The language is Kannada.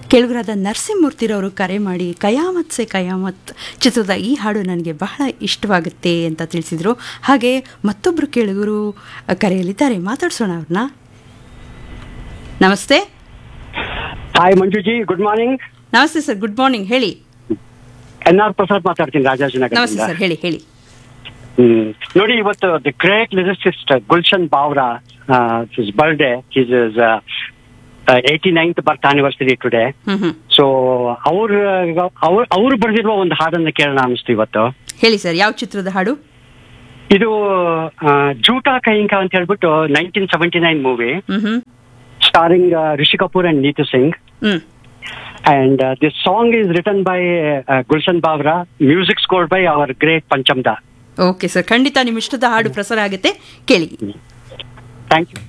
ಕೆಳಗರಾದ ನರಸಿಂಹಮೂರ್ತಿರವರು ಕರೆ ಮಾಡಿ ಕಯಾಮತ್ ಸೆ ಕಯಾಮತ್ ಚಿತ್ರದ ಈ ಹಾಡು ನನಗೆ ಬಹಳ ಇಷ್ಟವಾಗುತ್ತೆ ಅಂತ ತಿಳಿಸಿದರು ಹಾಗೆ ಮತ್ತೊಬ್ಬರು ಕೇಳುಗರು ಕರೆಯಲಿದ್ದಾರೆ ಮಾತಾಡ್ಸೋಣ ಅವ್ರನ್ನ ನಮಸ್ತೆ ಹಾಯ್ ಮಂಜುಜಿ ಗುಡ್ ಮಾರ್ನಿಂಗ್ ನಮಸ್ತೆ ಸರ್ ಗುಡ್ ಮಾರ್ನಿಂಗ್ ಹೇಳಿ ಎನ್ ಆರ್ ಪ್ರಸಾದ್ ಮಾತಾಡ್ತೀನಿ ರಾಜಾಜಿನಗರ ನಮಸ್ತೆ ಸರ್ ಹೇಳಿ ಹೇಳಿ ಹ್ಮ್ ನೋಡಿ ಇವತ್ತು the great lyricist Gulshan Bawra his birthday his eighty ninth birth anniversary today hmm hmm so ಅವ್ರ ಅವ್ರ ಅವ್ರು ಬರೆದಿರುವ ಒಂದು ಹಾಡನ್ನ ಕೇಳೋಣ ಅನಿಸ್ತು ಇವತ್ತು ಹೇಳಿ ಸರ್ ಯಾವ ಚಿತ್ರದ ಹಾಡು ಇದು ಆ, ಜೂಟಾ ಕೈಂಕ ಅಂತ ಹೇಳ್ಬಿಟ್ಟು nineteen seventy nine movie hmm hmm starring Rishi Kapoor and Neetu Singh hmm and this song is written by Gulshan Bawra music score by our great Panchamda okay sir ಖಂಡಿತ ನಿಮ್ಮ ಇಷ್ಟದ ಹಾಡು ಪ್ರಸಾರ ಆಗುತ್ತೆ ಕೇಳಿ ಥ್ಯಾಂಕ್ ಯು